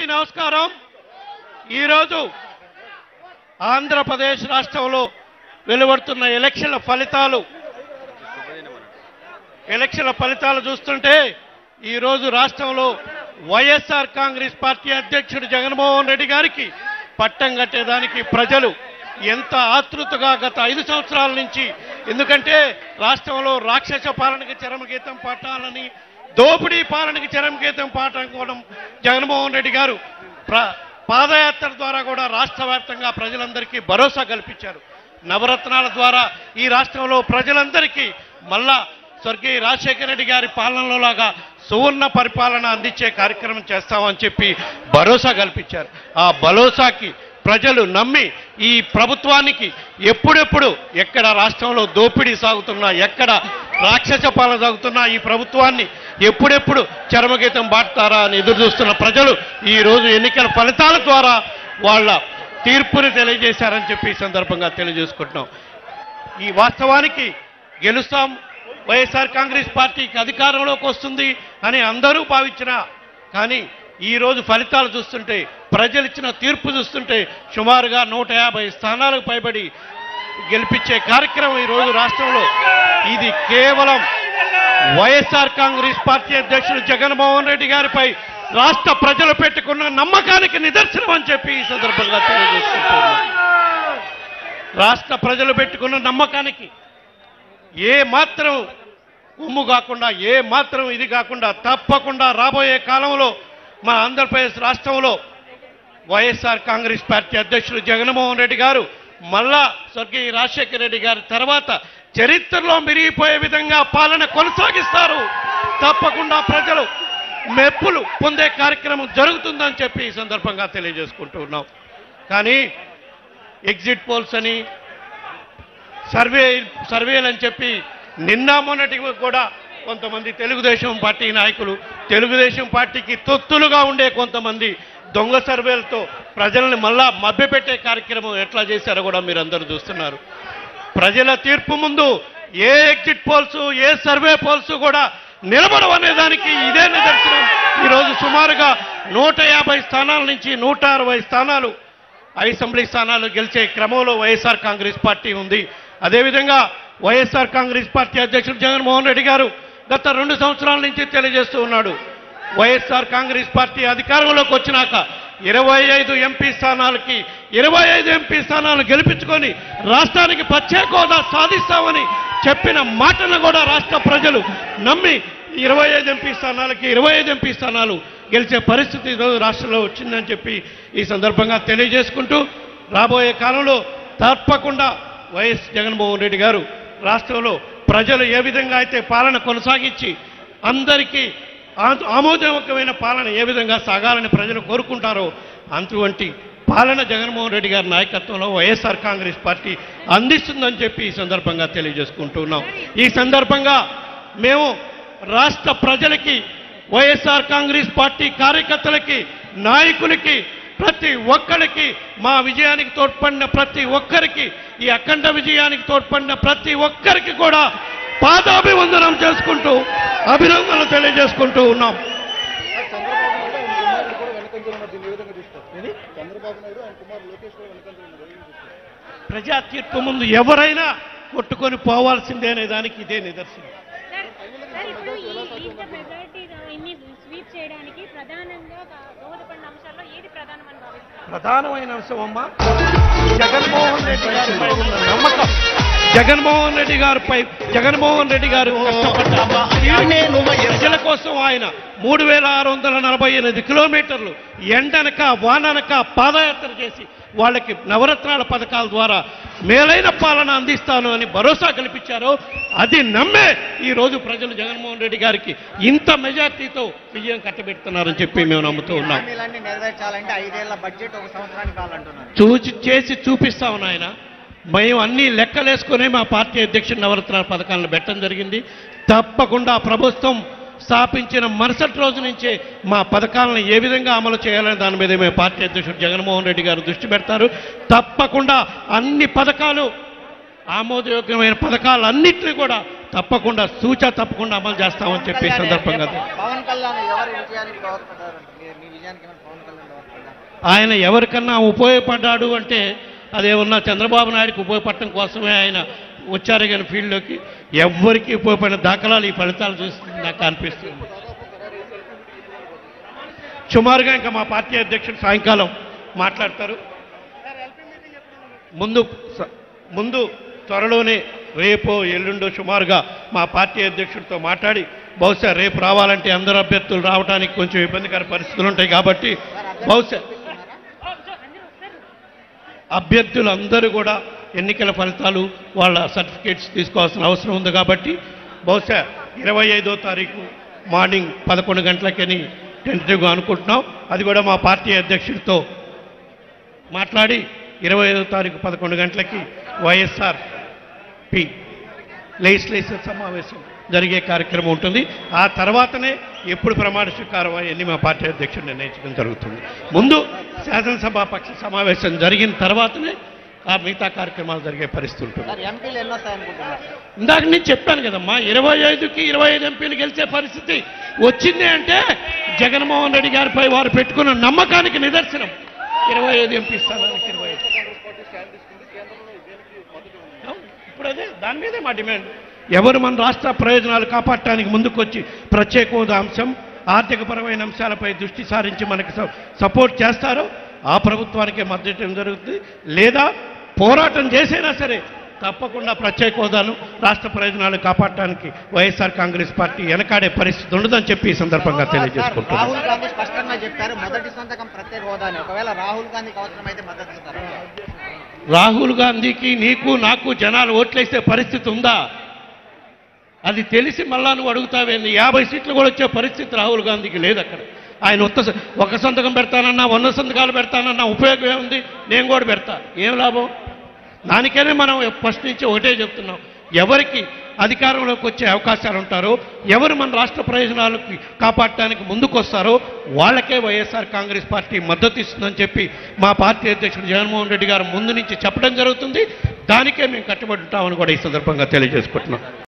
నమస్కారం ఈరోజు ఆంధ్రప్రదేశ్ రాష్ట్రంలో వెలువడుతున్న ఎలక్షన్ల ఫలితాలు ఎలక్షన్ల ఫలితాలు చూస్తుంటే ఈరోజు రాష్ట్రంలో వైఎస్ఆర్ కాంగ్రెస్ పార్టీ అధ్యక్షుడు జగన్మోహన్ రెడ్డి గారికి పట్టం కట్టేదానికి ప్రజలు ఎంత ఆతృతగా గత ఐదు సంవత్సరాల నుంచి ఎందుకంటే రాష్ట్రంలో రాక్షస పాలనకి చరమగీతం పాటాలని దోపిడీ పాలనకి చరమగీతం పాటనుకోవడం జగన్మోహన్ రెడ్డి గారు ప్ర- పాదయాత్ర ద్వారా కూడా రాష్ట్ర వ్యాప్తంగా ప్రజలందరికీ భరోసా కల్పించారు నవరత్నాల ద్వారా ఈ రాష్ట్రంలో ప్రజలందరికీ మళ్ళా స్వర్గీయ రాజశేఖర రెడ్డి గారి పాలనలో లాగా సువర్ణ పరిపాలన అందించే కార్యక్రమం చేస్తామని చెప్పి భరోసా కల్పించారు ఆ భరోసాకి ప్రజలు నమ్మి ఈ ప్రభుత్వానికి ఎప్పుడెప్పుడు ఎక్కడ రాష్ట్రంలో దోపిడీ సాగుతున్నా ఎక్కడ రాక్షస పాలన సాగుతున్నా ఈ ప్రభుత్వాన్ని ఎప్పుడెప్పుడు చరమగీతం బాటుతారా అని ఎదురు చూస్తున్న ప్రజలు ఈ రోజు ఎన్నికల ఫలితాల ద్వారా వాళ్ళ తీర్పుని తెలియజేశారని చెప్పి ఈ సందర్భంగా తెలియజేసుకుంటున్నాం ఈ వాస్తవానికి గెలుస్తాం వైఎస్ఆర్ కాంగ్రెస్ పార్టీకి అధికారంలోకి వస్తుంది అని అందరూ భావించినా కానీ ఈ రోజు ఫలితాలు చూస్తుంటే ప్రజలు ఇచ్చిన తీర్పు చూస్తుంటే సుమారుగా నూట యాభై స్థానాలకు పైబడి గెలిపించే కార్యక్రమం ఈ రోజు రాష్ట్రంలో ఇది కేవలం వైఎస్ఆర్ కాంగ్రెస్ పార్టీ అధ్యక్షుడు జగన్మోహన్ రెడ్డి గారిపై రాష్ట్ర ప్రజలు పెట్టుకున్న నమ్మకానికి నిదర్శనం అని చెప్పి ఈ సందర్భంగా తెలియజేసుకుంటున్నాను రాష్ట్ర ప్రజలు పెట్టుకున్న నమ్మకానికి ఏ మాత్రం ఉమ్ము కాకుండా ఏ మాత్రం ఇది కాకుండా తప్పకుండా రాబోయే కాలంలో మన ఆంధ్రప్రదేశ్ రాష్ట్రంలో వైఎస్ఆర్ కాంగ్రెస్ పార్టీ అధ్యక్షుడు జగన్మోహన్ రెడ్డి గారు మళ్ళా స్వర్గీయ రాజశేఖర రెడ్డి గారి తర్వాత చరిత్రలో మిరిగిపోయే విధంగా పాలన కొనసాగిస్తారు తప్పకుండా ప్రజలు మెప్పులు పొందే కార్యక్రమం జరుగుతుందని చెప్పి ఈ సందర్భంగా తెలియజేసుకుంటూ ఉన్నాం కానీ ఎగ్జిట్ పోల్స్ అని సర్వే సర్వేలు అని చెప్పి నిన్న మొన్నటి కూడా కొంతమంది తెలుగుదేశం పార్టీ నాయకులు తెలుగుదేశం పార్టీకి తొత్తులుగా ఉండే కొంతమంది దొంగ సర్వేలతో ప్రజల్ని మళ్ళా మభ్యపెట్టే కార్యక్రమం ఎట్లా చేశారో కూడా మీరు అందరూ చూస్తున్నారు ప్రజల తీర్పు ముందు ఏ ఎగ్జిట్ పోల్స్ ఏ సర్వే పోల్స్ కూడా నిలబడవనే దానికి ఇదే నిదర్శనం ఈరోజు సుమారుగా నూట యాభై స్థానాల నుంచి నూట అరవై స్థానాలు అసెంబ్లీ స్థానాలు గెలిచే క్రమంలో వైఎస్ఆర్ కాంగ్రెస్ పార్టీ ఉంది అదేవిధంగా వైఎస్ఆర్ కాంగ్రెస్ పార్టీ అధ్యక్షుడు జగన్మోహన్ రెడ్డి గారు గత రెండు సంవత్సరాల నుంచి తెలియజేస్తూ ఉన్నాడు వైఎస్ఆర్ కాంగ్రెస్ పార్టీ అధికారంలోకి వచ్చినాక ఇరవై ఐదు ఎంపీ స్థానాలకి ఇరవై ఐదు ఎంపీ స్థానాలు గెలిపించుకొని రాష్ట్రానికి ప్రత్యేక హోదా సాధిస్తామని చెప్పిన మాటను కూడా రాష్ట్ర ప్రజలు నమ్మి ఇరవై ఐదు ఎంపీ స్థానాలకి ఇరవై ఐదు ఎంపీ స్థానాలు గెలిచే పరిస్థితి ఈరోజు రాష్ట్రంలో వచ్చిందని చెప్పి ఈ సందర్భంగా తెలియజేసుకుంటూ రాబోయే కాలంలో తప్పకుండా వైఎస్ జగన్మోహన్ రెడ్డి గారు రాష్ట్రంలో ప్రజలు ఏ విధంగా అయితే పాలన కొనసాగించి అందరికీ ఆ- ఆమోదయోగ్యమైన పాలన ఏ విధంగా సాగాలని ప్రజలు కోరుకుంటారో అటువంటి పాలన జగన్మోహన్ రెడ్డి గారి నాయకత్వంలో వైఎస్ఆర్ కాంగ్రెస్ పార్టీ అందిస్తుందని చెప్పి ఈ సందర్భంగా తెలియజేసుకుంటున్నాం ఈ సందర్భంగా మేము రాష్ట్ర ప్రజలకి వైఎస్ఆర్ కాంగ్రెస్ పార్టీ కార్యకర్తలకి నాయకులకి ప్రతి ఒక్కరికి మా విజయానికి తోడ్పడిన ప్రతి ఒక్కరికి ఈ అఖండ విజయానికి తోడ్పడిన ప్రతి ఒక్కరికి కూడా పాదాభివందనం చేసుకుంటూ అభినందనలు తెలియజేసుకుంటూ ఉన్నాం చంద్రబాబు నాయుడు ఆయన కుమారుడు లోకేష్ కూడా వెనకంజ ఉన్నారు ఏం చూస్తారు? ప్రజా తీర్పు ముందు ఎవరైనా కొట్టుకొని పోవాల్సిందే అనే దానికి ఇదే నిదర్శనం సార్ సార్ ఇప్పుడు ఈ ఇంత మెజారిటీ ఇన్ని స్వీప్ చేయడానికి ప్రధానంగా గా- దోహదపడిన అంశాల్లో ఏది ప్రధానమని భావిస్తారు ప్రధానమైన అంశం అమ్మ జగన్మోహన్ రెడ్డి గారిపై ఉన్న నమ్మకం జగన్మోహన్ రెడ్డి గారిపై జగన్మోహన్ రెడ్డి గారు కష్టపడ్డ ప్రజల కోసం ఆయన మూడు వేల ఆరు వందల నలభై ఎనిమిది కిలోమీటర్లు ఎండనక వాననక పాదయాత్ర చేసి వాళ్ళకి నవరత్నాల పథకాల ద్వారా మేలైన పాలన అందిస్తాను అని భరోసా కల్పించారో అది నమ్మే ఈ రోజు ప్రజలు జగన్మోహన్ రెడ్డి గారికి ఇంత మెజార్టీతో విజయం కట్టబెడుతున్నారని చెప్పి మేము నమ్ముతూ ఉన్నాం హామీలన్నీ నెరవేర్చాలంటే ఐదేళ్ల బడ్జెట్ ఒక సంవత్సరానికి కావాలంటున్నారు చూచి చేసి చూపిస్తాం నాయన మేము అన్ని లెక్కలేసుకునే మా పార్టీ అధ్యక్షుడు నవరత్నాల పథకాలను పెట్టడం జరిగింది తప్పకుండా ప్రభుత్వం స్థాపించిన మరుసటి రోజు నుంచే మా పథకాలను ఏ విధంగా అమలు చేయాలనే దాని మీద మేము పార్టీ అధ్యక్షుడు జగన్మోహన్ రెడ్డి గారు దృష్టి పెడతారు తప్పకుండా అన్ని పథకాలు ఆమోదయోగ్యమైన పథకాలన్నింటినీ కూడా తప్పకుండా సూచా తప్పకుండా అమలు చేస్తామని చెప్పి ఈ సందర్భంగా పవన్ కళ్యాణ్ ఎవరి విజయానికి దోహదపడ్డారు మీ మీ విజయానికి ఏమైనా పవన్ కళ్యాణ్ దోహదపడ్డారు ఆయన ఎవరికన్నా ఉపయోగపడ్డాడు అంటే అదేమన్నా చంద్రబాబు నాయుడుకి ఉపయోగపడటం కోసమే ఆయన వచ్చారు కానీ ఫీల్డ్లోకి ఎవ్వరికి ఉపయోగపడిన దాఖలాలు ఈ ఫలితాలు చూస్తుంది నాకు అనిపిస్తుంది సుమారుగా ఇంకా మా పార్టీ అధ్యక్షుడు సాయంకాలం మాట్లాడతారు ముందు స- ముందు త్వరలోనే రేపో ఎల్లుండో సుమారుగా మా పార్టీ అధ్యక్షుడితో మాట్లాడి బహుశా రేపు రావాలంటే అందరు అభ్యర్థులు రావడానికి కొంచెం ఇబ్బందికర పరిస్థితులు ఉంటాయి కాబట్టి బహుశా అభ్యర్థులందరూ కూడా ఎన్నికల ఫలితాలు వాళ్ళ సర్టిఫికేట్స్ తీసుకోవాల్సిన అవసరం ఉంది కాబట్టి బహుశా ఇరవై ఐదో తారీఖు మార్నింగ్ పదకొండు గంటలకని టెంటటివ్గా అనుకుంటున్నాం అది కూడా మా పార్టీ అధ్యక్షుడితో మాట్లాడి ఇరవై ఐదో తారీఖు పదకొండు గంటలకి వైఎస్ఆర్ పి లెజిస్లేచర్ సమావేశం జరిగే కార్యక్రమం ఉంటుంది ఆ తర్వాతనే ఎప్పుడు ప్రమాణ స్వీకారం అవన్నీ మా పార్టీ అధ్యక్షుడు నిర్ణయించడం జరుగుతుంది ముందు శాసనసభాపక్ష సమావేశం జరిగిన తర్వాతనే ఆ మిగతా కార్యక్రమాలు జరిగే పరిస్థితి ఉంటుంది సార్ ఎంపీలు ఎన్ని వస్తాయనుకుంటున్నారు ఇందాక నేను చెప్పాను కదమ్మా ఇరవై ఐదుకి ఇరవై ఐదు ఎంపీలు గెలిచే పరిస్థితి వచ్చింది అంటే జగన్మోహన్ రెడ్డి గారిపై వారు పెట్టుకున్న నమ్మకానికి నిదర్శనం ఇరవై ఐదు ఎంపీ స్థానానికి ఇరవై ఐదు అవును, ఇప్పుడు అదే దాని మీదే మా డిమాండ్ ఎవరు మన రాష్ట్ర ప్రయోజనాలు కాపాడటానికి ముందుకొచ్చి ప్రత్యేక హోదా అంశం ఆర్థికపరమైన అంశాలపై దృష్టి సారించి మనకి స- సపోర్ట్ చేస్తారో ఆ ప్రభుత్వానికే మద్దతు ఇవ్వడం జరుగుతుంది లేదా పోరాటం చేసైనా సరే తప్పకుండా ప్రత్యేక హోదాను రాష్ట్ర ప్రయోజనాలు కాపాడటానికి వైఎస్ఆర్ కాంగ్రెస్ పార్టీ వెనకాడే పరిస్థితి ఉండదని చెప్పి ఈ సందర్భంగా సార్, తెలియజేసుకుంటున్నాను రాహుల్ గాంధీ స్పష్టంగా చెప్పారు మొదటి సంతకం ప్రత్యేక హోదా అని ఒకవేళ రాహుల్ గాంధీకి అవసరమైతే మద్దతు ఇస్తారు రాహుల్ గాంధీకి నీకు నాకు జనాలు ఓట్లేసే పరిస్థితి ఉందా అది తెలిసి మళ్ళా నువ్వు అడుగుతావేంది యాభై సీట్లు కూడా వచ్చే పరిస్థితి రాహుల్ గాంధీకి లేదు అక్కడ ఆయన ఉత్త స- ఒక సంతకం పెడతానన్నా వంద సంతకాలు పెడతానన్నా ఉపయోగం ఏముంది నేను కూడా పెడతా ఏం లాభం దానికనే మనం ఫస్ట్ నుంచి ఒకటే చెప్తున్నాం ఎవరికి అధికారంలోకి వచ్చే అవకాశాలు ఉంటారో ఎవరు మన రాష్ట్ర ప్రయోజనాలకు కాపాడటానికి ముందుకొస్తారో వాళ్ళకే వైఎస్ఆర్ కాంగ్రెస్ పార్టీ మద్దతు ఇస్తుందని చెప్పి మా పార్టీ అధ్యక్షుడు జగన్మోహన్ రెడ్డి గారు ముందు నుంచి చెప్పడం జరుగుతుంది దానికే మేము కట్టుబడి ఉంటామని కూడా ఈ సందర్భంగా తెలియజేసుకుంటున్నాం